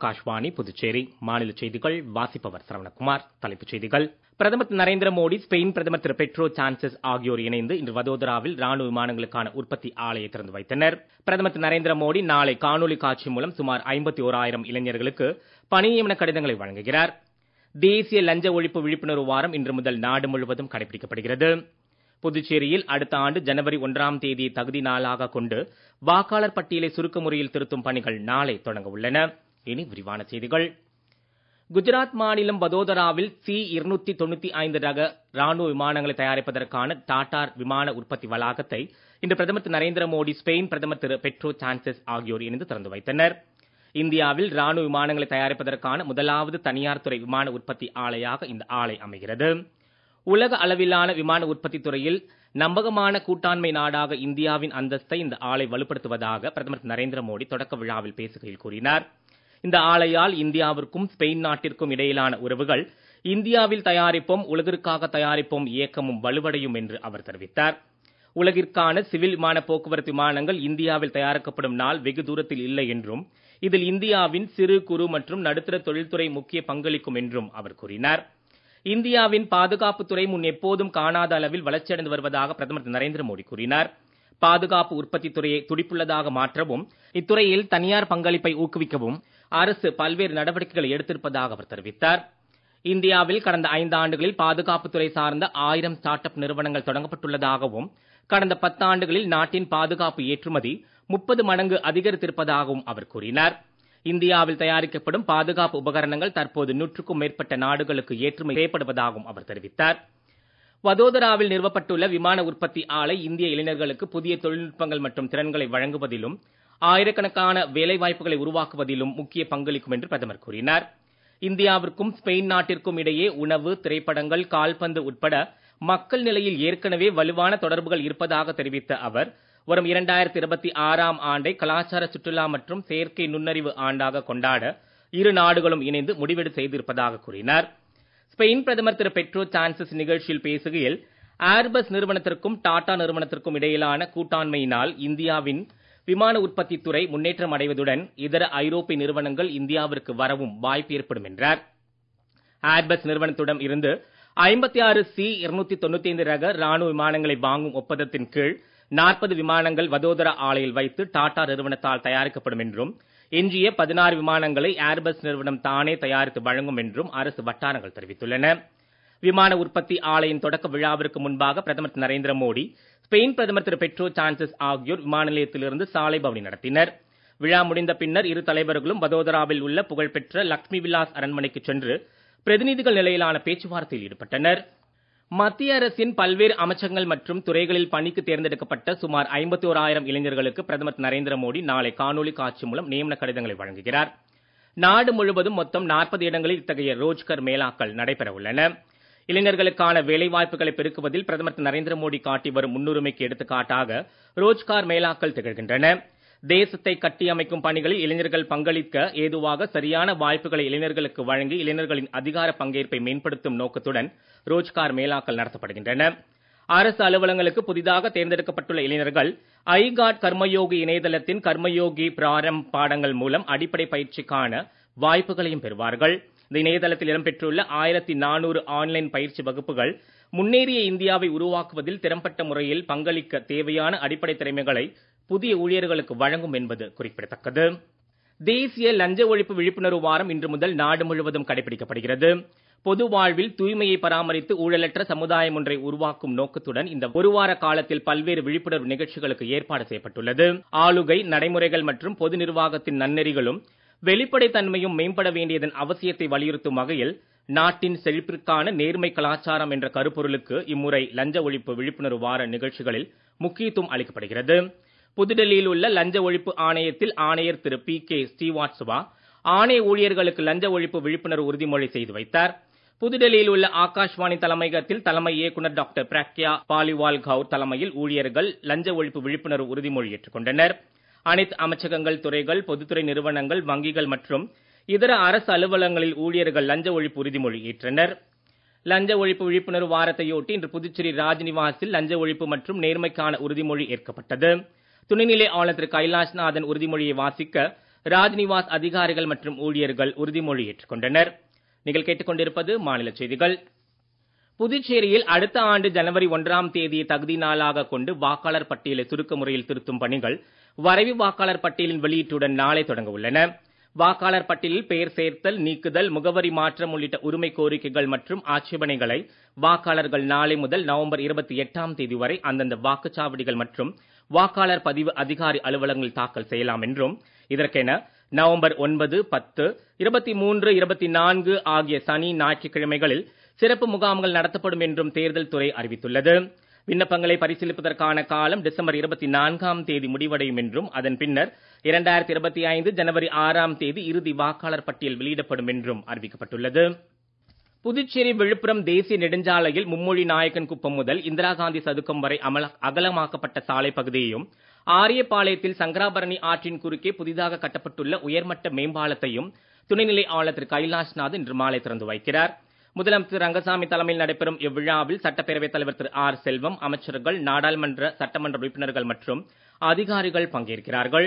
ஆகாஷ்வாணி புதுச்சேரி மாநில செய்திகள் வாசிப்பவர் சரவணகுமார் தலைப்புச் செய்திகள் பிரதமர் திரு நரேந்திர மோடி ஸ்பெயின் பிரதமர் திரு பெட்ரோ சான்சஸ் ஆகியோர் இணைந்து இன்று வதோதராவில் ராணுவ விமானங்களுக்கான உற்பத்தி ஆலையை திறந்து வைத்தனர் பிரதமர் திரு நரேந்திர மோடி நாளை காணொலி காட்சி மூலம் சுமார் ஐம்பத்தி ஓராயிரம் இளைஞர்களுக்கு பணி நியமன கடிதங்களை வழங்குகிறார் தேசிய லஞ்ச ஒழிப்பு விழிப்புணர்வு வாரம் இன்று முதல் நாடு முழுவதும் கடைபிடிக்கப்படுகிறது புதுச்சேரியில் அடுத்த ஆண்டு ஜனவரி ஒன்றாம் தேதியை தகுதி நாளாக கொண்டு வாக்காளர் பட்டியலை சுருக்க முறையில் திருத்தும் பணிகள் நாளை தொடங்க உள்ளன இனி விரிவான செய்திகள் குஜராத் மாநிலம் வதோதராவில் சி இருநூத்தி தொண்ணூத்தி ஐந்து ரக ராணுவ விமானங்களை தயாரிப்பதற்கான டாடார் விமான உற்பத்தி வளாகத்தை இன்று பிரதமர் திரு நரேந்திர மோடி ஸ்பெயின் பிரதமர் திரு பெட்ரோ சான்சஸ் ஆகியோர் இணைந்து திறந்து வைத்தனர் இந்தியாவில் ராணுவ விமானங்களை தயாரிப்பதற்கான முதலாவது தனியார் துறை விமான உற்பத்தி ஆலையாக இந்த ஆலை அமைகிறது உலக அளவிலான விமான உற்பத்தி துறையில் நம்பகமான கூட்டாண்மை நாடாக இந்தியாவின் அந்தஸ்தை இந்த ஆலை வலுப்படுத்துவதாக பிரதமர் திரு நரேந்திர மோடி தொடக்க விழாவில் பேசுகையில் கூறினார் இந்த ஆலையால் இந்தியாவிற்கும் ஸ்பெயின் நாட்டிற்கும் இடையிலான உறவுகள் இந்தியாவில் தயாரிப்போம் உலகிற்காக தயாரிப்போம் இயக்கமும் வலுவடையும் என்று அவர் தெரிவித்தார் உலகிற்கான சிவில் விமான போக்குவரத்து விமானங்கள் இந்தியாவில் தயாரிக்கப்படும் நாள் வெகு தூரத்தில் இல்லை என்றும் இதில் இந்தியாவின் சிறு குறு மற்றும் நடுத்தர தொழில்துறை முக்கிய பங்களிக்கும் என்றும் அவர் கூறினார் இந்தியாவின் பாதுகாப்புத்துறை முன் எப்போதும் காணாத அளவில் வளர்ச்சியடைந்து வருவதாக பிரதமர் திரு நரேந்திர மோடி கூறினார் பாதுகாப்பு உற்பத்தி துறையை துடிப்புள்ளதாக மாற்றவும் இத்துறையில் தனியார் பங்களிப்பை ஊக்குவிக்கவும் அரசு பல்வேறு நடவடிக்கைகளை எடுத்திருப்பதாக அவர் தெரிவித்தார் இந்தியாவில் கடந்த ஐந்து ஆண்டுகளில் பாதுகாப்புத்துறை சார்ந்த ஆயிரம் ஸ்டார்ட் அப் நிறுவனங்கள் தொடங்கப்பட்டுள்ளதாகவும் கடந்த பத்தாண்டுகளில் நாட்டின் பாதுகாப்பு ஏற்றுமதி முப்பது மடங்கு அதிகரித்திருப்பதாகவும் அவர் கூறினார் இந்தியாவில் தயாரிக்கப்படும் பாதுகாப்பு உபகரணங்கள் தற்போது நூற்றுக்கும் மேற்பட்ட நாடுகளுக்கு ஏற்றுமதி செய்யப்படுவதாகவும் அவர் தெரிவித்தார் வதோதராவில் நிறுவப்பட்டுள்ள விமான உற்பத்தி ஆலை இந்திய இளைஞர்களுக்கு புதிய தொழில்நுட்பங்கள் மற்றும் திறன்களை வழங்குவதிலும் ஆயிரக்கணக்கான வேலைவாய்ப்புகளை உருவாக்குவதிலும் முக்கிய பங்களிக்கும் என்று பிரதமர் கூறினார் இந்தியாவிற்கும் ஸ்பெயின் நாட்டிற்கும் இடையே உணவு திரைப்படங்கள் கால்பந்து உட்பட மக்கள் நிலையில் ஏற்கனவே வலுவான தொடர்புகள் இருப்பதாக தெரிவித்த அவர் வரும் இரண்டாயிரத்தி இருபத்தி ஆறாம் ஆண்டை கலாச்சார சுற்றுலா மற்றும் செயற்கை நுண்ணறிவு ஆண்டாக கொண்டாட இரு நாடுகளும் இணைந்து முடிவெடு செய்திருப்பதாக கூறினார் ஸ்பெயின் பிரதமர் திரு பெட்ரோ சான்சஸ் நிகழ்ச்சியில் பேசுகையில் ஏர்பஸ் நிறுவனத்திற்கும் டாடா நிறுவனத்திற்கும் இடையிலான கூட்டாண்மையினால் இந்தியாவின் விமான உற்பத்தி துறை முன்னேற்றம் அடைவதுடன் இதர ஐரோப்பிய நிறுவனங்கள் இந்தியாவிற்கு வரவும் வாய்ப்பு ஏற்படும் என்றார் ஏர்பஸ் நிறுவனத்திடம் இருந்து ஐம்பத்தி ஆறு சி இருநூத்தி தொண்ணூத்தி ஐந்து ரக ராணுவ விமானங்களை வாங்கும் ஒப்பந்தத்தின் கீழ் நாற்பது விமானங்கள் வதோதரா ஆலையில் வைத்து டாடா நிறுவனத்தால் தயாரிக்கப்படும் என்றும் எஞ்சிய பதினாறு விமானங்களை ஏர்பஸ் நிறுவனம் தானே தயாரித்து வழங்கும் என்றும் அரசு வட்டாரங்கள் தெரிவித்துள்ளன விமான உற்பத்தி ஆலையின் தொடக்க விழாவிற்கு முன்பாக பிரதமர் திரு நரேந்திர மோடி ஸ்பெயின் பிரதமர் திரு பெட்ரோ சான்சஸ் ஆகியோர் விமான நிலையத்திலிருந்து சாலை பவனி நடத்தினர் விழா முடிந்த பின்னர் இரு தலைவர்களும் வதோதராவில் உள்ள புகழ்பெற்ற லக்ஷ்மி விலாஸ் அரண்மனைக்கு சென்று பிரதிநிதிகள் நிலையிலான பேச்சுவார்த்தையில் ஈடுபட்டனர் மத்திய அரசின் பல்வேறு அமைச்சகங்கள் மற்றும் துறைகளில் பணிக்கு தேர்ந்தெடுக்கப்பட்ட சுமார் ஐம்பத்தி ஓராயிரம் இளைஞர்களுக்கு பிரதமர் நரேந்திர மோடி நாளை காணொலி காட்சி மூலம் நியமன கடிதங்களை வழங்குகிறார் நாடு முழுவதும் மொத்தம் நாற்பது இடங்களில் இத்தகைய ரோஜ்கர் மேளாக்கள் நடைபெற உள்ளன இளைஞர்களுக்கான வேலைவாய்ப்புகளை பெருக்குவதில் பிரதமர் திரு நரேந்திர மோடி காட்டி வரும் முன்னுரிமைக்கு எடுத்துக்காட்டாக ரோஜ்கார் மேளாக்கள் திகழ்கின்றன தேசத்தை கட்டியமைக்கும் பணிகளில் இளைஞர்கள் பங்களிக்க ஏதுவாக சரியான வாய்ப்புகளை இளைஞர்களுக்கு வழங்கி இளைஞர்களின் அதிகார பங்கேற்பை மேம்படுத்தும் நோக்கத்துடன் ரோஜ்கார் மேளாக்கள் நடத்தப்படுகின்றன அரசு அலுவலங்களுக்கு புதிதாக தேர்ந்தெடுக்கப்பட்டுள்ள இளைஞர்கள் ஐ காட் கர்மயோகி இணையதளத்தின் கர்மயோகி பிராரம் பாடங்கள் மூலம் அடிப்படை பயிற்சிக்கான வாய்ப்புகளையும் பெறுவார்கள் இந்த இணையதளத்தில் இடம்பெற்றுள்ள ஆயிரத்தி நானூறு ஆன்லைன் பயிற்சி வகுப்புகள் முன்னேறிய இந்தியாவை உருவாக்குவதில் திறம்பட்ட முறையில் பங்களிக்க தேவையான அடிப்படை திறமைகளை புதிய ஊழியர்களுக்கு வழங்கும் என்பது குறிப்பிடத்தக்கது தேசிய லஞ்ச ஒழிப்பு விழிப்புணர்வு வாரம் இன்று முதல் நாடு முழுவதும் கடைபிடிக்கப்படுகிறது பொது வாழ்வில் தூய்மையை பராமரித்து ஊழலற்ற சமுதாயம் ஒன்றை உருவாக்கும் நோக்கத்துடன் இந்த ஒரு வார காலத்தில் பல்வேறு விழிப்புணர்வு நிகழ்ச்சிகளுக்கு ஏற்பாடு செய்யப்பட்டுள்ளது ஆளுகை நடைமுறைகள் மற்றும் பொது நிர்வாகத்தின் நன்னெறிகளும் வெளிப்படைத்தன்மையும் மேம்பட வேண்டியதன் அவசியத்தை வலியுறுத்தும் வகையில் நாட்டின் செழிப்பிற்கான நேர்மை கலாச்சாரம் என்ற கருப்பொருளுக்கு இம்முறை லஞ்ச ஒழிப்பு விழிப்புணர்வு வார நிகழ்ச்சிகளில் முக்கியத்துவம் அளிக்கப்படுகிறது புதுடெல்லியில் உள்ள லஞ்ச ஒழிப்பு ஆணையத்தில் ஆணையர் திரு பி கே ஸ்ரீவாத்சவா ஆணைய ஊழியர்களுக்கு லஞ்ச ஒழிப்பு விழிப்புணர்வு உறுதிமொழி செய்து வைத்தார் புதுடெல்லியில் உள்ள ஆகாஷ்வாணி தலைமையகத்தில் தலைமை இயக்குநர் டாக்டர் பிரக்யா பாலிவால் கவுர் தலைமையில் ஊழியர்கள் லஞ்ச ஒழிப்பு விழிப்புணர்வு உறுதிமொழி ஏற்றுக்கொண்டனர் அனைத்து அமைச்சகங்கள் துறைகள் பொதுத்துறை நிறுவனங்கள் வங்கிகள் மற்றும் இதர அரசு அலுவலகங்களில் ஊழியர்கள் லஞ்ச ஒழிப்பு உறுதிமொழி ஏற்றனர் லஞ்ச ஒழிப்பு விழிப்புணர்வு வாரத்தையொட்டி இன்று புதுச்சேரி ராஜ்நிவாசில் லஞ்ச ஒழிப்பு மற்றும் நேர்மைக்கான உறுதிமொழி ஏற்கப்பட்டது துணைநிலை ஆளுநர் திரு கைலாஷ்நாதன் உறுதிமொழியை வாசிக்க ராஜ்நிவாஸ் அதிகாரிகள் மற்றும் ஊழியர்கள் உறுதிமொழி ஏற்றுக்கொண்டனர் நீங்கள் கேட்டுக்கொண்டிருப்பது மாநில செய்திகள் புதுச்சேரியில் அடுத்த ஆண்டு ஜனவரி ஒன்றாம் தேதியை தகுதி நாளாக கொண்டு வாக்காளர் பட்டியலை சுருக்க முறையில் திருத்தும் பணிகள் வரைவு வாக்காளர் பட்டியலின் வெளியீட்டுடன் நாளை தொடங்க உள்ளன வாக்காளர் பட்டியலில் பெயர் சேர்த்தல் நீக்குதல் முகவரி மாற்றம் உள்ளிட்ட உரிமை கோரிக்கைகள் மற்றும் ஆட்சேபனைகளை வாக்காளர்கள் நாளை முதல் நவம்பர் இருபத்தி எட்டாம் தேதி வரை அந்தந்த வாக்குச்சாவடிகள் மற்றும் வாக்காளர் பதிவு அதிகாரி அலுவலகங்கள் தாக்கல் செய்யலாம் என்றும் இதற்கென நவம்பர் ஒன்பது பத்து இருபத்தி மூன்று இருபத்தி நான்கு ஆகிய சனி ஞாயிற்றுக்கிழமைகளில் சிறப்பு முகாம்கள் நடத்தப்படும் என்றும் தேர்தல் துறை அறிவித்துள்ளது விண்ணப்பங்களை பரிசீலிப்பதற்கான காலம் டிசம்பர் இருபத்தி நான்காம் தேதி முடிவடையும் என்றும் அதன் பின்னர் இரண்டாயிரத்தி இருபத்தி ஐந்து ஜனவரி ஆறாம் தேதி இறுதி வாக்காளர் பட்டியல் வெளியிடப்படும் என்றும் அறிவிக்கப்பட்டுள்ளது புதுச்சேரி விழுப்புரம் தேசிய நெடுஞ்சாலையில் மும்மொழி நாயக்கன் குப்பம் முதல் இந்திரா காந்தி சதுக்கம் வரை அமல அகலமாக்கப்பட்ட சாலை பகுதியையும் ஆரியபாளையத்தில் சங்கராபரணி ஆற்றின் குறுக்கே புதிதாக கட்டப்பட்டுள்ள உயர்மட்ட மேம்பாலத்தையும் துணைநிலை ஆளுநர் திரு கைலாஷ்நாத் இன்று மாலை திறந்து வைக்கிறார் முதலமைச்சர் ரங்கசாமி தலைமையில் நடைபெறும் இவ்விழாவில் சட்டப்பேரவைத் தலைவர் திரு ஆர் செல்வம் அமைச்சர்கள் நாடாளுமன்ற சட்டமன்ற உறுப்பினர்கள் மற்றும் அதிகாரிகள் பங்கேற்கிறார்கள்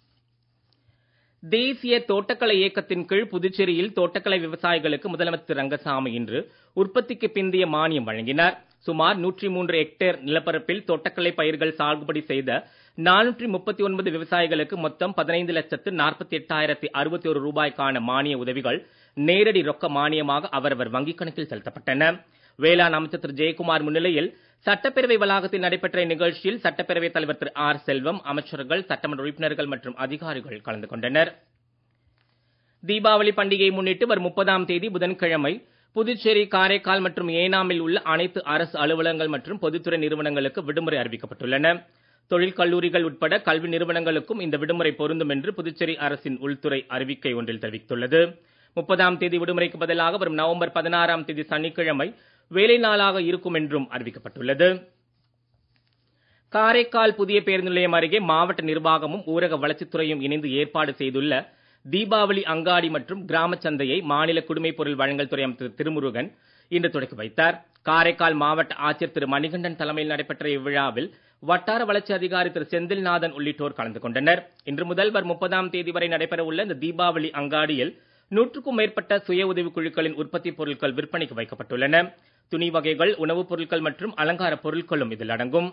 தேசிய தோட்டக்கலை இயக்கத்தின் கீழ் புதுச்சேரியில் தோட்டக்கலை விவசாயிகளுக்கு முதலமைச்சர் ரங்கசாமி இன்று உற்பத்திக்கு பிந்தைய மானியம் வழங்கினார் சுமார் நூற்றி மூன்று ஹெக்டேர் நிலப்பரப்பில் தோட்டக்கலை பயிர்கள் சாகுபடி செய்த நானூற்றி முப்பத்தி ஒன்பது விவசாயிகளுக்கு மொத்தம் பதினைந்து லட்சத்து நாற்பத்தி எட்டாயிரத்தி அறுபத்தி ஒரு ரூபாய்க்கான மானிய உதவிகள் நேரடி ரொக்க மானியமாக அவரவர் வங்கிக் கணக்கில் செலுத்தப்பட்டன வேளாண் அமைச்சர் திரு ஜெயக்குமார் முன்னிலையில் சட்டப்பேரவை வளாகத்தில் நடைபெற்ற இந்நிகழ்ச்சியில் சட்டப்பேரவைத் தலைவர் திரு ஆர் செல்வம் அமைச்சர்கள் சட்டமன்ற உறுப்பினர்கள் மற்றும் அதிகாரிகள் கலந்து கொண்டனர் தீபாவளி பண்டிகையை முன்னிட்டு வரும் முப்பதாம் தேதி புதன்கிழமை புதுச்சேரி காரைக்கால் மற்றும் ஏனாமில் உள்ள அனைத்து அரசு அலுவலகங்கள் மற்றும் பொதுத்துறை நிறுவனங்களுக்கு விடுமுறை அறிவிக்கப்பட்டுள்ளன தொழில் கல்லூரிகள் உட்பட கல்வி நிறுவனங்களுக்கும் இந்த விடுமுறை பொருந்தும் என்று புதுச்சேரி அரசின் உள்துறை அறிவிக்கை ஒன்றில் தெரிவித்துள்ளது முப்பதாம் தேதி விடுமுறைக்கு பதிலாக வரும் நவம்பர் பதினாறாம் தேதி சனிக்கிழமை வேலை நாளாக இருக்கும் என்றும் அறிவிக்கப்பட்டுள்ளது காரைக்கால் புதிய பேருந்து நிலையம் அருகே மாவட்ட நிர்வாகமும் ஊரக வளர்ச்சித்துறையும் இணைந்து ஏற்பாடு செய்துள்ள தீபாவளி அங்காடி மற்றும் கிராம சந்தையை மாநில குடிமைப் பொருள் வழங்கல் துறை அமைச்சர் திருமுருகன் இன்று தொடக்கி வைத்தார் காரைக்கால் மாவட்ட ஆட்சியர் திரு மணிகண்டன் தலைமையில் நடைபெற்ற இவ்விழாவில் வட்டார வளர்ச்சி அதிகாரி திரு செந்தில்நாதன் உள்ளிட்டோர் கலந்து கொண்டனர் இன்று முதல் வரும் முப்பதாம் தேதி வரை நடைபெற உள்ள இந்த தீபாவளி அங்காடியில் நூற்றுக்கும் மேற்பட்ட சுய உதவிக் குழுக்களின் உற்பத்தி பொருட்கள் விற்பனைக்கு வைக்கப்பட்டுள்ளன துணி வகைகள் உணவுப் பொருட்கள் மற்றும் அலங்கார பொருட்களும் இதில் அடங்கும்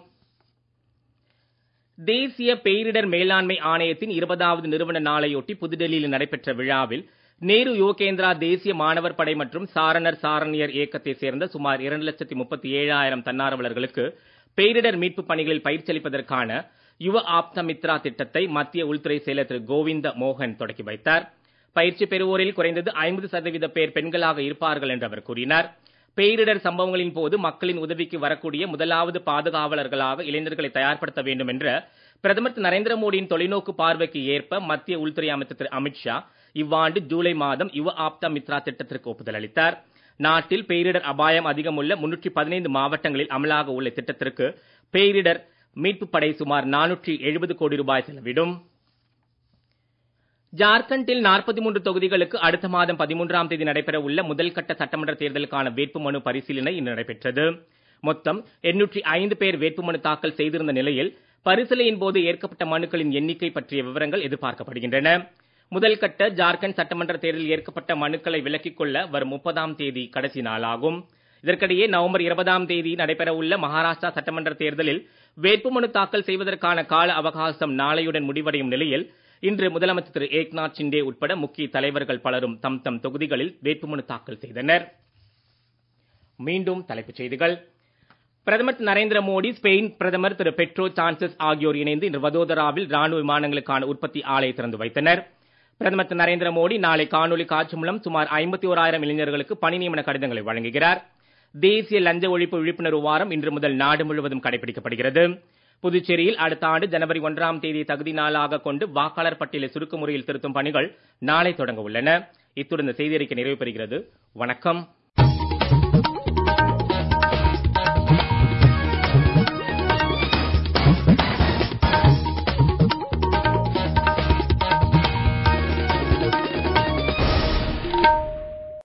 தேசிய பேரிடர் மேலாண்மை ஆணையத்தின் இருபதாவது நிறுவன நாளையொட்டி புதுடெல்லியில் நடைபெற்ற விழாவில் நேரு யுவகேந்திரா தேசிய மாணவர் படை மற்றும் சாரணர் சாரணியர் இயக்கத்தைச் சேர்ந்த சுமார் இரண்டு லட்சத்தி முப்பத்தி ஏழாயிரம் தன்னார்வலர்களுக்கு பேரிடர் மீட்பு பணிகளில் பயிற்சி அளிப்பதற்கான யுவ ஆப்த மித்ரா திட்டத்தை மத்திய உள்துறை செயலர் திரு கோவிந்த மோகன் தொடக்கி வைத்தார் பயிற்சி பெறுவோரில் குறைந்தது ஐம்பது சதவீத பேர் பெண்களாக இருப்பார்கள் என்று அவர் கூறினார் பேரிடர் சம்பவங்களின் போது மக்களின் உதவிக்கு வரக்கூடிய முதலாவது பாதுகாவலர்களாக இளைஞர்களை தயார்படுத்த வேண்டும் என்ற பிரதமர் திரு நரேந்திர மோடியின் தொலைநோக்கு பார்வைக்கு ஏற்ப மத்திய உள்துறை அமைச்சர் திரு அமித்ஷா இவ்வாண்டு ஜூலை மாதம் யுவ ஆப்தா மித்ரா திட்டத்திற்கு ஒப்புதல் அளித்தார் நாட்டில் பேரிடர் அபாயம் அதிகமுள்ள முன்னூற்றி பதினைந்து மாவட்டங்களில் அமலாக உள்ள திட்டத்திற்கு பேரிடர் மீட்புப் படை சுமார் நானூற்றி எழுபது கோடி ரூபாய் செலவிடும் ஜார்க்கண்டில் நாற்பத்தி மூன்று தொகுதிகளுக்கு அடுத்த மாதம் பதிமூன்றாம் தேதி நடைபெற உள்ள முதல் கட்ட சட்டமன்ற தேர்தலுக்கான வேட்புமனு பரிசீலனை இன்று நடைபெற்றது மொத்தம் எண்ணூற்றி ஐந்து பேர் வேட்புமனு தாக்கல் செய்திருந்த நிலையில் பரிசீலனையின் போது ஏற்கப்பட்ட மனுக்களின் எண்ணிக்கை பற்றிய விவரங்கள் எதிர்பார்க்கப்படுகின்றன முதல் கட்ட ஜார்க்கண்ட் சட்டமன்ற தேர்தலில் ஏற்கப்பட்ட மனுக்களை விலக்கிக் கொள்ள வரும் முப்பதாம் தேதி கடைசி நாளாகும் இதற்கிடையே நவம்பர் இருபதாம் தேதி நடைபெற உள்ள மகாராஷ்டிரா சட்டமன்ற தேர்தலில் வேட்புமனு தாக்கல் செய்வதற்கான கால அவகாசம் நாளையுடன் முடிவடையும் நிலையில் இன்று முதலமைச்சர் திரு ஏக்நாத் ஷிண்டே உட்பட முக்கிய தலைவர்கள் பலரும் தம் தம் தொகுதிகளில் வேட்புமனு தாக்கல் செய்தனர் மீண்டும் தலைப்புச் செய்திகள் பிரதமர் திரு நரேந்திர மோடி ஸ்பெயின் பிரதமர் திரு பெட்ரோ சான்சஸ் ஆகியோர் இணைந்து இன்று வதோதராவில் ராணுவ விமானங்களுக்கான உற்பத்தி ஆலை திறந்து வைத்தனர் பிரதமர் திரு நரேந்திர மோடி நாளை காணொலி காட்சி மூலம் சுமார் ஐம்பத்தி ஓராயிரம் இளைஞர்களுக்கு பணி நியமன கடிதங்களை வழங்குகிறார் தேசிய லஞ்ச ஒழிப்பு விழிப்புணர்வு வாரம் இன்று முதல் நாடு முழுவதும் கடைபிடிக்கப்படுகிறது புதுச்சேரியில் அடுத்த ஆண்டு ஜனவரி ஒன்றாம் தேதி தகுதி நாளாக கொண்டு வாக்காளர் பட்டியலை சுருக்க முறையில் திருத்தும் பணிகள் நாளை தொடங்க உள்ளன இத்துடன் இந்த செய்தி அறிக்கை நிறைவு பெறுகிறது வணக்கம்